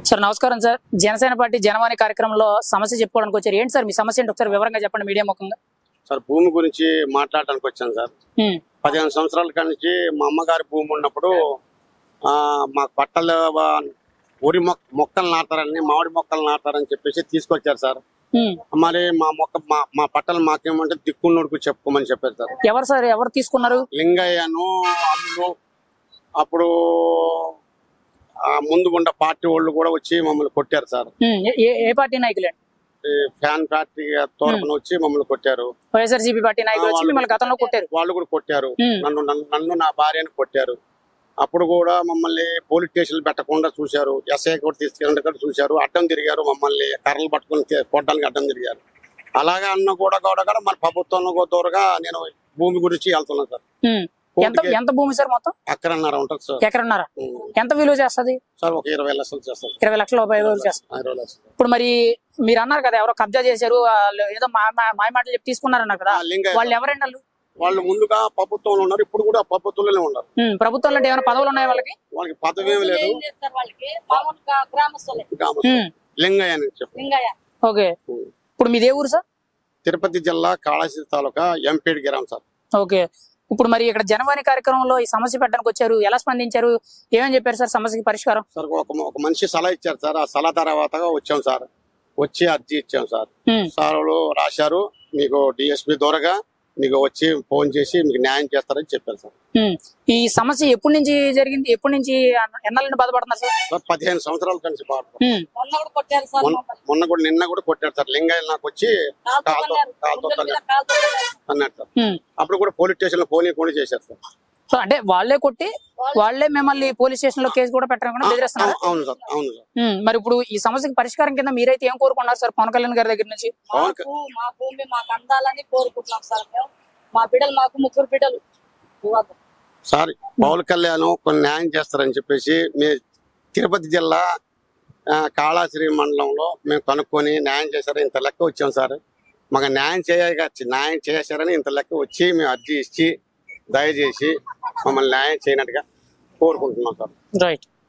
Sir నమస్కారం sir Janasena party Janavani కార్యక్రమంలో సమస్య చెప్పుకోవడానికి వచ్చారు ఏంటి సార్ మీ సమస్య ఏంటి ఒకసారి వివరంగా చెప్పండి మీడియా ముఖంగా సార్ భూమి గురించి మాట్లాడడానికి వచ్చాను సార్ ఉమ్, పదిహేను సంవత్సరాల కాడి నుంచి మా అమ్మగారి భూమి ఉన్నప్పుడు ఆ మాకు పట్టలు ఆ, ఉరి మొక్క మొక్కలు నాటారని మామిడి మొక్కలు నాటారని చెప్పేసి తీసుకొచ్చారు సార్ ఉమ్. మరి మా మొక్క మా మా పట్టలు మాకేమంటే దిక్కున్నోడుకు చెప్పుకోమని చెప్పారు సార్ ఎవరు సార్ ఎవరు తీసుకున్నారు లింగయ్యను అల్లుడు అప్పుడు ఆ ముందుగుండ పార్టీ వాళ్ళు కూడా వచ్చి మమ్మల్ని కొట్టారు సార్ ఉమ్, ఏ- ఏ- ఏ పార్టీ నాయకులు ఈ ఫ్యాన్ పార్టీ తోరపున వచ్చి మమ్మల్ని కొట్టారు వైఎస్ఆర్సీపీ పార్టీ నాయకులు వచ్చి మిమ్మల్ని గతంలో కొట్టారు వాళ్ళు కూడా కొట్టారు ఉమ్, నన్ను నన్ను నన్ను నా భార్యను కొట్టారు అప్పుడు కూడా మమ్మల్ని పోలీస్ స్టేషన్ పెట్టకుండా చూశారు ఎస్ఐ కూడా తీసుకెళ్ళి కూడా చూశారు అడ్డం తిరిగారు మమ్మల్ని కర్రలు పట్టుకుని తే- కొట్టడానికి అడ్డం తిరిగారు అలాగా అన్న కూడా కూడా కూడా మన ప్రభుత్వంలో కూడా దూరగా నేను భూమి గురించి వెళ్తున్నాను సార్ ఉమ్. ఎంత కోర్టుకి ఎంత భూమి సార్ మొత్తం అక్కడన్నర ఉంటుంది సార్ ఎకరన్నారా ఉమ్. ఎంత విలువ చేస్తుంది సార్ ఒక ఇరవై లక్షలు చేస్తారు ఇరవై లక్షల రూపాయల విలువ చేస్తుంది ఇరవై లక్షలు ఇప్పుడు మరి మీరు అన్నారు కదా ఎవరో కబ్జా చేశారు వాళ్ళు ఏదో మా మా- మాయ మాటలు చెప్పి తీసుకున్నారన్నారు కదా ఆ, లింగయ్య వాళ్ళు ఎవరండి వాళ్ళు వాళ్ళు ముందుగా ప్రభుత్వంలో ఉన్నారు ఇప్పుడు కూడా ప్రభుత్వంలోనే ఉన్నారు ఉమ్, ప్రభుత్వంలో అంటే ఏమైనా పదవులు ఉన్నాయి వాళ్ళకి వాళ్ళకి పదవి ఏమీ లేదు ఏం చేస్తారు వాళ్ళకి మామూలుగా గ్రామస్తులే గ్రామస్తులు. ఉమ్, లింగయ్య అని చెప్పు లింగయ్య ఓకే ఇప్పుడు మీదే ఊరు సార్ తిరుపతి జిల్లా కాళాసి తాలూకా ఎంపేడి గ్రామం సార్ ఓకే ఇప్పుడు మరి ఇక్కడ జనవాణి కార్యక్రమంలో ఈ సమస్య పెట్టడానికి వచ్చారు ఎలా స్పందించారు ఏమని చెప్పారు సార్ సమస్యకి పరిష్కారం సార్ ఒక ఒక మనిషి సలహా ఇచ్చారు సార్ ఆ సలహా తర్వాత వచ్చాం సార్ వచ్చి అర్జీ ఇచ్చాం సార్ ఉమ్, సార్ వాళ్ళు రాశారు మీకు డిఎస్పీ దూరగా మీకు వచ్చి ఫోన్ చేసి మీకు న్యాయం చేస్తారని చెప్పారు సార్ ఉమ్. ఈ సమస్య ఎప్పటి నుంచి జరిగింది ఎప్పటి నుంచి ఎన్నాళ్ళ నుండి బాధపడుతున్నారు సార్ సార్ పదిహేను సంవత్సరాల కలిసి బాగా ఉమ్, మొన్న కూడా కొట్టారు సార్ మొన్న మమ్మల్ని మొన్న కూడా నిన్న కూడా కొట్టారు సార్ లింగయ్య నాకు వచ్చి కాలుతో కాలుతో తన్నారు. కాలుతో గుండెల మీద తన్నారు కాలుతో తన్నారు. అన్నాడు సార్ ఉమ్. అప్పుడు కూడా పోలీస్ స్టేషన్ లో పోనీ కూడా చేశారు సార్ సో అంటే వాళ్ళే కొట్టి వాళ్ళే మిమ్మల్ని పోలీస్ స్టేషన్ లో కేసు కూడా పెట్టడం కూడా బెదిరిస్తున్నారు అవు- అవును సార్ అవును సార్ ఉమ్, మరి ఇప్పుడు ఈ సమస్యకి పరిష్కారం కింద మీరైతే ఏం కోరుకున్నారు సార్ పవన్ కళ్యాణ్ గారి దగ్గర నుంచి పవన్ క- మాకు మా భూమి మాకు అందాలని కోరుకుంటున్నాం సార్ మేము మా బిడ్డలు మాకు ముగ్గురు బిడ్డలు ఇవ్వద్దు. సార్ పవన్ కళ్యాణ్ కొన్ని న్యాయం చేస్తారని చెప్పేసి మీ తిరుపతి జిల్లా ఆ, కాళాశ్రీ మండలంలో మేము కనుక్కొని న్యాయం చేశారు ఇంత లెక్క వచ్చాం సార్ మాకు న్యాయం చేయ న్యాయం చేశారని ఇంత లెక్క వచ్చి మేము అర్జీ ఇచ్చి దయచేసి మమ్మల్ని న్యాయం చేయనట్టుగా కోరుకుంటున్నాం సార్ రైట్